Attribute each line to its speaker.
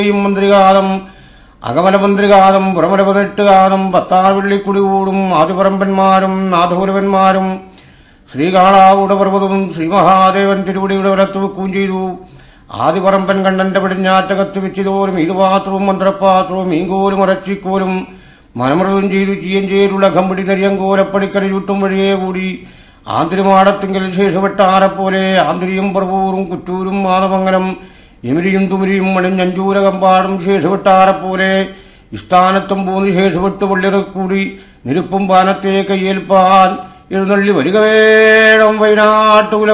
Speaker 1: മന്ത്രികാലം അകമലമന്ത്രികാലം പുറമല പതിനെട്ടുകാലം പത്താർവള്ളിക്കുടി കൂടും ആദിപറമ്പന്മാരും നാഥപുരവന്മാരും ശ്രീകാളാവൂട പർവ്വതവും ശ്രീ മഹാദേവൻ തിരുവടിയുടെ വരത്ത് വെക്കുകയും ചെയ്തു ആദിപറമ്പൻ കണ്ണന്റെ പടിഞ്ഞാറ്റകത്ത് വെച്ചിതോറും ഇരുപാത്രവും മന്ത്രപ്പാത്രവും മീങ്കോലും ഇറച്ചിക്കോലും മനമൃതം ചെയ്തു ചീയഞ്ചേരുള്ള കമ്പടി നരിയങ്കോലപ്പടിക്കര ചുറ്റും വഴിയേ കൂടി ആന്തരിമാടത്തിങ്കൽ ശേഷപ്പെട്ട ആരെപ്പോലെ ആന്തരിയും പറവൂറും കുറ്റൂരും മാതമംഗലം എമിരിയും തുമിരിയും മണിഞ്ഞഞ്ചൂര കമ്പാടും ശേഷപ്പെട്ടാരെപ്പോലെ ഇസ്ഥാനത്തും പോന്ന് ശേഷപ്പെട്ട് പള്ളിറക്കൂടി നിരുപ്പും പാനത്തെ കയ്യേൽപ്പാൻ എഴുന്നള്ളി വരിക വേണം വയനാട്ടുകുല